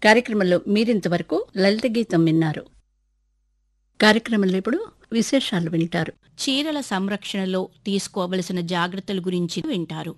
కార్యక్రమంలో మీరింతవరకు లలిత గీతం విన్నారు కార్యక్రమంలో ఇప్పుడు విశేషాలు వింటారు చీరల సంరక్షణలో తీసుకోవలసిన జాగ్రత్తల గురించి వింటారు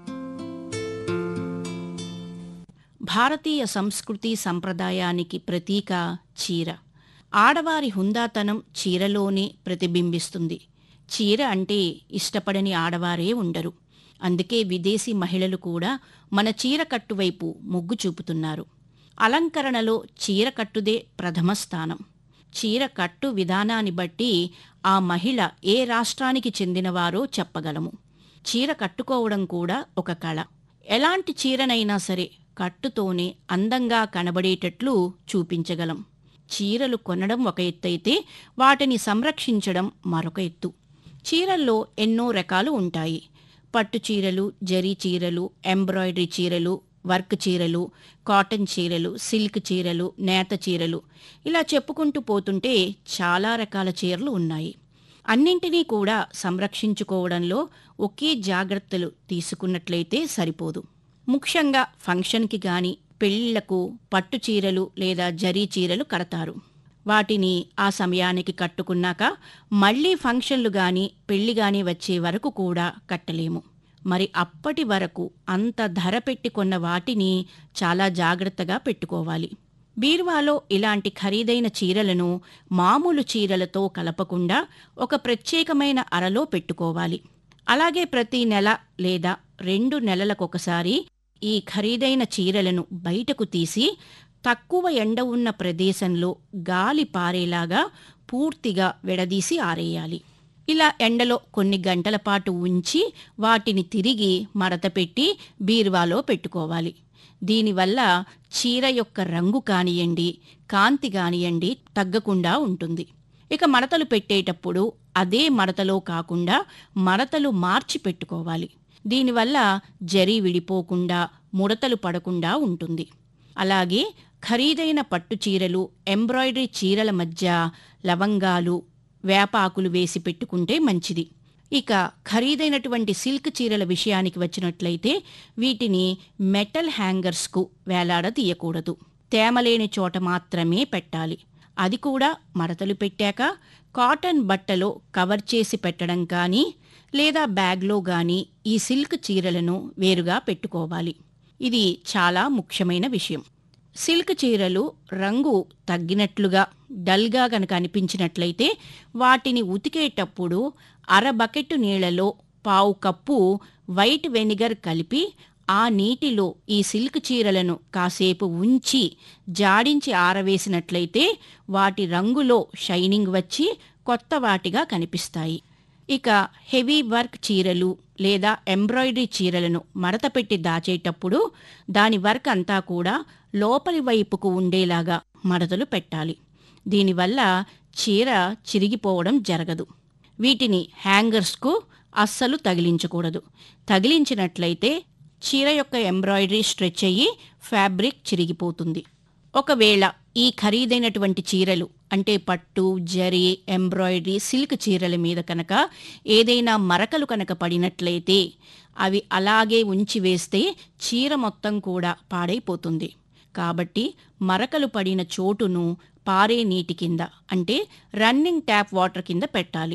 భారతీయ సంస్కృతి సంప్రదాయానికి ప్రతీక చీర ఆడవారి హుందాతనం చీరలోనే ప్రతిబింబిస్తుంది చీర అంటే ఇష్టపడని ఆడవారే ఉండరు అందుకే విదేశీ మహిళలు కూడా మన చీర కట్టువైపు మొగ్గు చూపుతున్నారు అలంకరణలో చీర కట్టుదే ప్రథమ స్థానం చీర కట్టు విధానాన్ని బట్టి ఆ మహిళ ఏ రాష్ట్రానికి చెందినవారో చెప్పగలము చీర కట్టుకోవడం కూడా ఒక కళ ఎలాంటి చీరనైనా సరే కట్టుతోనే అందంగా కనబడేటట్లు చూపించగలం చీరలు కొనడం ఒక ఎత్తైతే వాటిని సంరక్షించడం మరొక ఎత్తు చీరల్లో ఎన్నో రకాలు ఉంటాయి పట్టు చీరలు జరీ చీరలు ఎంబ్రాయిడరీ చీరలు వర్క్ చీరలు కాటన్ చీరలు సిల్క్ చీరలు నేత చీరలు ఇలా చెప్పుకుంటూ పోతుంటే చాలా రకాల చీరలు ఉన్నాయి అన్నింటినీ కూడా సంరక్షించుకోవడంలో ఒకే జాగ్రత్తలు తీసుకున్నట్లయితే సరిపోదు ముఖ్యంగా ఫంక్షన్కి గాని పెళ్లిళ్లకు పట్టు చీరలు లేదా జరీ చీరలు కడతారు వాటిని ఆ సమయానికి కట్టుకున్నాక మళ్లీ ఫంక్షన్లు గాని పెళ్లి గాని వచ్చే వరకు కూడా కట్టలేము మరి అప్పటి వరకు అంత ధర పెట్టి కొన్న వాటిని చాలా జాగ్రత్తగా పెట్టుకోవాలి బీరువాలో ఇలాంటి ఖరీదైన చీరలను మామూలు చీరలతో కలపకుండా ఒక ప్రత్యేకమైన అరలో పెట్టుకోవాలి అలాగే ప్రతి నెల లేదా రెండు నెలలకొకసారి ఈ ఖరీదైన చీరలను బయటకు తీసి తక్కువ ఎండ ఉన్న ప్రదేశంలో గాలి పారేలాగా పూర్తిగా విడదీసి ఆరేయాలి ఇలా ఎండలో కొన్ని గంటల పాటు ఉంచి వాటిని తిరిగి మడతపెట్టి బీరువాలో పెట్టుకోవాలి దీనివల్ల చీర యొక్క రంగు కానియండి కాంతి కానియండి తగ్గకుండా ఉంటుంది ఇక మడతలు పెట్టేటప్పుడు అదే మడతలో కాకుండా మడతలు మార్చి పెట్టుకోవాలి దీనివల్ల జరీ విడిపోకుండా ముడతలు పడకుండా ఉంటుంది అలాగే ఖరీదైన పట్టు చీరలు ఎంబ్రాయిడరీ చీరల మధ్య లవంగాలు వేపాకులు వేసి పెట్టుకుంటే మంచిది ఇక ఖరీదైనటువంటి సిల్క్ చీరల విషయానికి వచ్చినట్లయితే వీటిని మెటల్ హ్యాంగర్స్కు వేలాడదీయకూడదు తేమలేని చోట మాత్రమే పెట్టాలి అది కూడా మడతలు పెట్టాక కాటన్ బట్టలో కవర్ చేసి పెట్టడం కానీ లేదా బ్యాగ్లో గాని ఈ సిల్క్ చీరలను వేరుగా పెట్టుకోవాలి ఇది చాలా ముఖ్యమైన విషయం సిల్క్ చీరలు రంగు తగ్గినట్లుగా డల్గా గనక అనిపించినట్లయితే వాటిని ఉతికేటప్పుడు అర బకెట్టు నీళ్లలో పావు కప్పు వైట్ వెనిగర్ కలిపి ఆ నీటిలో ఈ సిల్క్ చీరలను కాసేపు ఉంచి జాడించి ఆరవేసినట్లయితే వాటి రంగులో షైనింగ్ వచ్చి కొత్త వాటిగా కనిపిస్తాయి ఇక హెవీ వర్క్ చీరలు లేదా ఎంబ్రాయిడరీ చీరలను మడతపెట్టి దాచేటప్పుడు దాని వర్క్ అంతా కూడా లోపలి వైపుకు ఉండేలాగా మడతలు పెట్టాలి దీనివల్ల చీర చిరిగిపోవడం జరగదు వీటిని హ్యాంగర్స్కు అస్సలు తగిలించకూడదు తగిలించినట్లయితే చీర యొక్క ఎంబ్రాయిడరీ స్ట్రెచ్ అయ్యి ఫ్యాబ్రిక్ చిరిగిపోతుంది ఒకవేళ ఈ ఖరీదైనటువంటి చీరలు అంటే పట్టు జరీ ఎంబ్రాయిడరీ సిల్క్ చీరల మీద కనుక ఏదైనా మరకలు కనుక పడినట్లయితే అవి అలాగే ఉంచి వేస్తే చీర మొత్తం కూడా పాడైపోతుంది కాబట్టి మరకలు పడిన చోటును పారే నీటి కింద అంటే రన్నింగ్ ట్యాప్ వాటర్ కింద పెట్టాలి